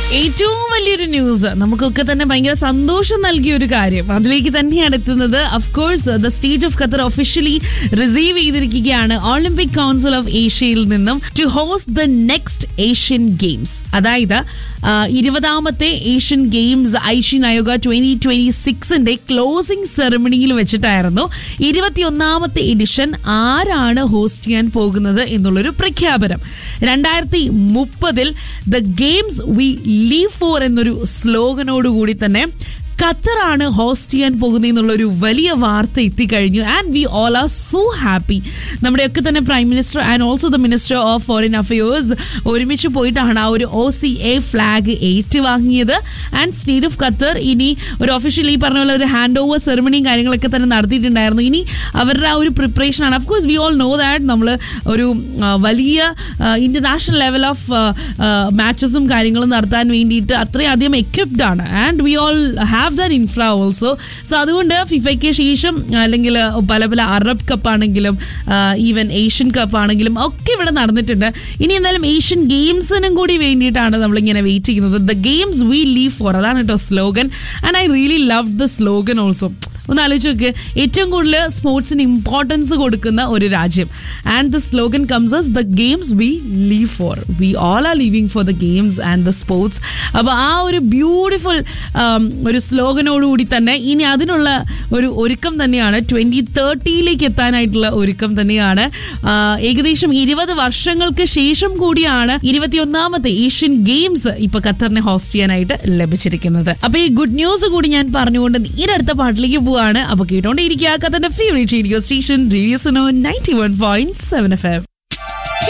ഏറ്റവും വലിയൊരു ന്യൂസ് നമുക്കൊക്കെ തന്നെ ഭയങ്കര സന്തോഷം നൽകിയ ഒരു കാര്യം അതിലേക്ക് തന്നെയാണ് എത്തുന്നത് of course the state of Qatar officially receive ചെയ്തിരിക്കുകയാണ് ഒളിമ്പിക് കൗൺസിൽ ഓഫ് ഏഷ്യയിൽ നിന്നും to host the next Asian games അതായത് ആ, ഇരുപതാമത്തെ Asian games Aichi Nagoya twenty twenty സിക്സിന്റെ ക്ലോസിംഗ് സെറമണിയിൽ വെച്ചിട്ടായിരുന്നു ഇരുപത്തിയൊന്നാമത്തെ എഡിഷൻ ആരാണ് ഹോസ്റ്റ് ചെയ്യാൻ പോകുന്നത് എന്നുള്ളൊരു പ്രഖ്യാപനം രണ്ടായിരത്തി മുപ്പതിൽ the games we live for എന്നൊരു സ്ലോഗനോടുകൂടി തന്നെ ഖത്തറാണ് ഹോസ്റ്റ് ചെയ്യാൻ പോകുന്നത് എന്നുള്ളൊരു വലിയ വാർത്ത എത്തിക്കഴിഞ്ഞു and we all are so happy നമ്മുടെയൊക്കെ തന്നെ prime minister and also the minister of foreign affairs ഒരുമിച്ച് പോയിട്ടാണ് ആ ഒരു ഒ സി എ ഫ്ലാഗ് ഏറ്റുവാങ്ങിയത് ആൻഡ് സ്റ്റേറ്റ് ഓഫ് ഖത്തർ ഇനി ഒരു ഒഫീഷ്യലി ഈ പറഞ്ഞ പോലെ ഒരു ഹാൻഡ് ഓവർ സെറമണിയും കാര്യങ്ങളൊക്കെ തന്നെ നടത്തിയിട്ടുണ്ടായിരുന്നു ഇനി അവരുടെ ആ ഒരു പ്രിപ്പറേഷൻ ആണ് of course we all know that നമ്മൾ ഒരു ആ, വലിയ ഇന്റർനാഷണൽ ലെവൽ ഓഫ് മാച്ചസും കാര്യങ്ങളും നടത്താൻ വേണ്ടിയിട്ട് അത്രയധികം എക്വിപ്ഡ് ആണ് and we all have than infra also so അതുകൊണ്ട് ഫിഫയ്ക്ക് ശേഷം അല്ലെങ്കിൽ പല പല അറബ് കപ്പ് ആണെങ്കിലും ഈവൻ ഏഷ്യൻ കപ്പ് ആണെങ്കിലും ഒക്കെ ഇവിടെ നടന്നിട്ടുണ്ട് ഇനി എന്തായാലും ഏഷ്യൻ ഗെയിംസിനും കൂടി വേണ്ടിയിട്ടാണ് നമ്മളിങ്ങനെ വെയിറ്റ് ചെയ്യുന്നത് the games we live for അതാണ് കേട്ടോ slogan and I really love the slogan also ഒന്ന് ആലോചിച്ച് നോക്ക് ഏറ്റവും കൂടുതൽ സ്പോർട്സിന് ഇമ്പോർട്ടൻസ് കൊടുക്കുന്ന ഒരു രാജ്യം and the slogan comes as the games we live for we all are living for the games and the sports അപ്പോൾ ആ ഒരു ബ്യൂട്ടിഫുൾ ഒരു സ്ലോഗനോടുകൂടി തന്നെ ഇനി അതിനുള്ള ഒരു ഒരുക്കം തന്നെയാണ് ട്വന്റി തേർട്ടിയിലേക്ക് എത്താനായിട്ടുള്ള ഒരുക്കം തന്നെയാണ് ആ, ഏകദേശം ഇരുപത് വർഷങ്ങൾക്ക് ശേഷം കൂടിയാണ് ഇരുപത്തിയൊന്നാമത്തെ ഏഷ്യൻ ഗെയിംസ് ഇപ്പൊ ഖത്തറിനെ ഹോസ്റ്റ് ചെയ്യാനായിട്ട് ലഭിച്ചിരിക്കുന്നത് അപ്പൊ ഈ ഗുഡ് ന്യൂസ് കൂടി ഞാൻ പറഞ്ഞുകൊണ്ട് നേരെ അടുത്ത പാട്ടിലേക്ക് പോവാണ് അപ്പൊ കേട്ടോണ്ടേ ഇരിക്കുക ഖത്തറിന്റെ favourite radio station radio Suno ninety one point seven F M